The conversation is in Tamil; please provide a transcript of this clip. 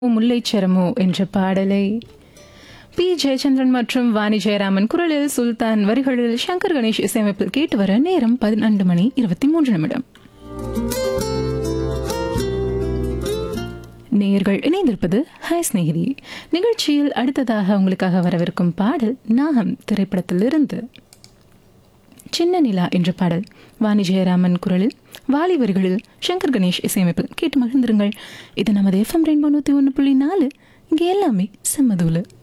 முல்லைச்சரமோ என்ற பாடலை பி ஜெயச்சந்திரன் மற்றும் வாணி ஜெயராமன் குரலில் சுல்தான் வரிகளில் சங்கர் கணேஷ் இசையமைப்பில் கேட்டு வர நேரம் பதினொன்று மணி இருபத்தி மூன்று நிமிடம் நேயர்கள் இணைந்திருப்பது ஹாய் ஸ்நேகிதி நிகழ்ச்சியில் அடுத்ததாக உங்களுக்காக வரவிருக்கும் பாடல் நாகம் திரைப்படத்திலிருந்து சின்ன நிலா என்ற பாடல் வாணி ஜெயராமன் குரலில் வாலி வரிகளில் சங்கர் கணேஷ் இசையமைப்பில் கேட்டு மகிழ்ந்திருங்கள் இது நமது எஃப்எம் ரெயின்போ நூற்றி ஒன்று புள்ளி நாலு இங்கே எல்லாமே செம்மதூலு